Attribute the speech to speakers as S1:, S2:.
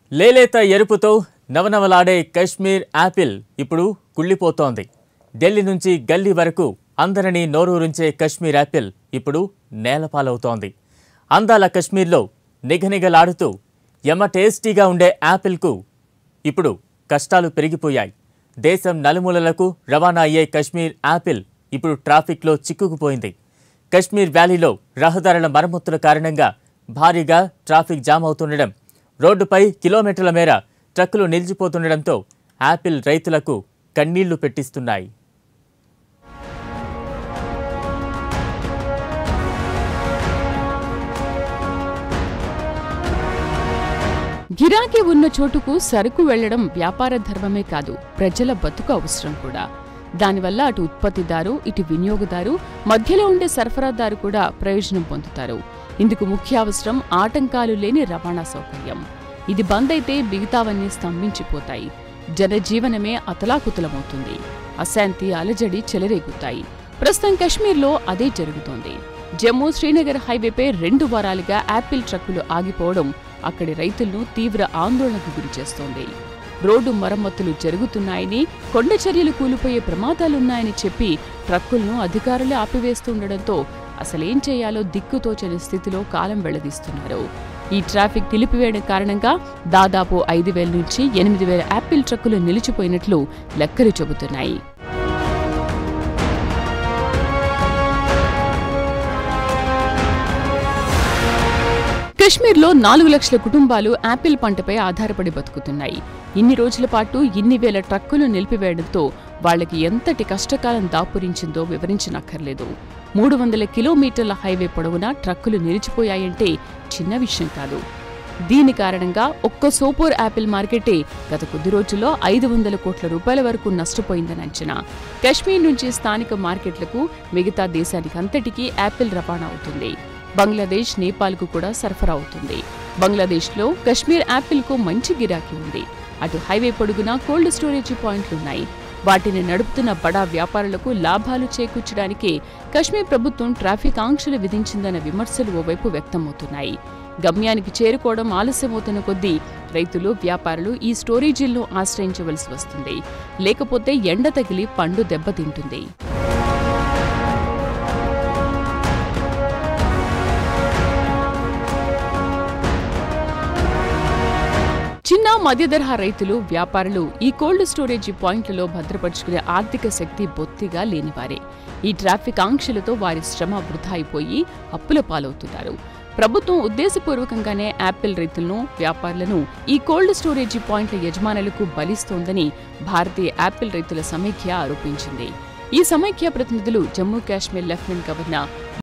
S1: లేలేత ఎరుపుతో నవనవలాడే Kashmir Apple ఇప్పుడు కుళ్ళిపోతోంది ఢిల్లీ నుంచి గల్లీ వరకు అందరినీ నోరూరించే కశ్మీర్ యాపిల్ ఇప్పుడు నేలపాలవుతోంది అందాల కశ్మీర్లో నిగనిగలాడుతూ ఎమ టేస్టీగా ఉండే యాపిల్కు ఇప్పుడు కష్టాలు పెరిగిపోయాయి దేశం నలుమూలలకు రవాణా అయ్యే కశ్మీర్ యాపిల్ ఇప్పుడు ట్రాఫిక్లో చిక్కుకుపోయింది కశ్మీర్ వ్యాలీలో రహదారుల మరమ్మతుల కారణంగా భారీగా ట్రాఫిక్ జామ్ అవుతుండడం రోడ్డుపై కిలోమీటర్ల మేర ట్రక్కులు నిలిచిపోతుండడంతో యాపిల్ రైతులకు కన్నీళ్లు పెట్టిస్తున్నాయి
S2: గిరాకీ ఉన్న చోటుకు సరుకు వెళ్లడం వ్యాపార ధర్మమే కాదు ప్రజల బతుకు అవసరం కూడా దానివల్ల అటు ఉత్పత్తిదారు ఇటు వినియోగదారు మధ్యలో ఉండే సరఫరాదారు కూడా ప్రయోజనం పొందుతారు ఇందుకు ముఖ్య అవసరం ఆటంకాలు లేని రవాణా సౌకర్యం ఇది బంద్ అయితే మిగతావన్నీ స్తంభించిపోతాయి జనజీవనమే అతలాకుతలమవుతుంది అశాంతి అలజడి చెలరేగుతాయి ప్రస్తుతం కశ్మీర్లో అదే జరుగుతోంది జమ్మూ శ్రీనగర్ హైవేపై రెండు వారాలుగా యాపిల్ ట్రక్కులు ఆగిపోవడం అక్కడి రైతులను తీవ్ర ఆందోళనకు గురిచేస్తోంది రోడ్డు మరమ్మతులు జరుగుతున్నాయని కొండ చర్యలు కూలిపోయే ప్రమాదాలున్నాయని చెప్పి ట్రక్కులను అధికారులే ఆపివేస్తుండటంతో అసలేం చేయాలో దిక్కుతోచని స్థితిలో కాలం వెళ్లదీస్తున్నారు ఈ ట్రాఫిక్ నిలిపివేయడం కారణంగా దాదాపు ఐదు వేల నుంచి ఎనిమిది వేల యాపిల్ ట్రక్కులు నిలిచిపోయినట్లు లెక్కలు చెబుతున్నాయి కశ్మీర్లో నాలుగు లక్షల కుటుంబాలు యాపిల్ పంటపై ఆధారపడి బతుకుతున్నాయి ఇన్ని రోజుల పాటు ఇన్ని వేల ట్రక్కులు నిలిపివేయడంతో వాళ్ళకి ఎంతటి కష్టకాలం దాపురించిందో వివరించనక్కర్లేదు మూడు వందల కిలోమీటర్ల హైవే పొడవునా ట్రక్కులు నిలిచిపోయాయంటే చిన్న విషయం కాదు దీని కారణంగా ఒక్క సోపోర్ యాపిల్ మార్కెటే గత కొద్ది రోజుల్లో ఐదు వందల కోట్ల రూపాయల వరకు నష్టపోయిందని అంచనా కశ్మీర్ నుంచి స్థానిక మార్కెట్లకు మిగతా దేశానికి అంతటికీ యాపిల్ రవాణా అవుతుంది బంగ్లాదేశ్ నేపాల్కు కూడా సరఫరా అవుతుంది బంగ్లాదేశ్లో కశ్మీర్ యాపిల్కు మంచి గిరాకీ ఉంది అటు హైవే పొడుగునా కోల్డ్ స్టోరేజీ పాయింట్లున్నాయి వాటిని నడుపుతున్న బడా వ్యాపారులకు లాభాలు చేకూర్చడానికే కశ్మీర్ ప్రభుత్వం ట్రాఫిక్ ఆంక్షలు విధించిందన్న విమర్శలు ఓవైపు వ్యక్తమవుతున్నాయి గమ్యానికి చేరుకోవడం ఆలస్యమవుతున్న కొద్దీ రైతులు వ్యాపారులు ఈ స్టోరేజీలను ఆశ్రయించవలసి వస్తుంది లేకపోతే ఎండ తగిలి పండు దెబ్బతింటుంది చిన్న మధ్యతరహా రైతులు వ్యాపారులు ఈ కోల్డ్ స్టోరేజీ పాయింట్లలో భద్రపరుచుకునే ఆర్థిక శక్తి బొత్తిగా లేనివారే ఈ ట్రాఫిక్ ఆంక్షలతో వారి శ్రమ వృధా అయిపోయి అప్పుల పాలవుతున్నారు ప్రభుత్వం ఉద్దేశపూర్వకంగానే యాపిల్ రైతులను వ్యాపారులను ఈ కోల్డ్ స్టోరేజీ పాయింట్ల యజమానులకు బలిస్తోందని భారతీయ యాపిల్ రైతుల సమైక్య ఆరోపించింది ఈ సమైక్య ప్రతినిధులు జమ్మూ కాశ్మీర్ లెఫ్టినెంట్ గవర్నర్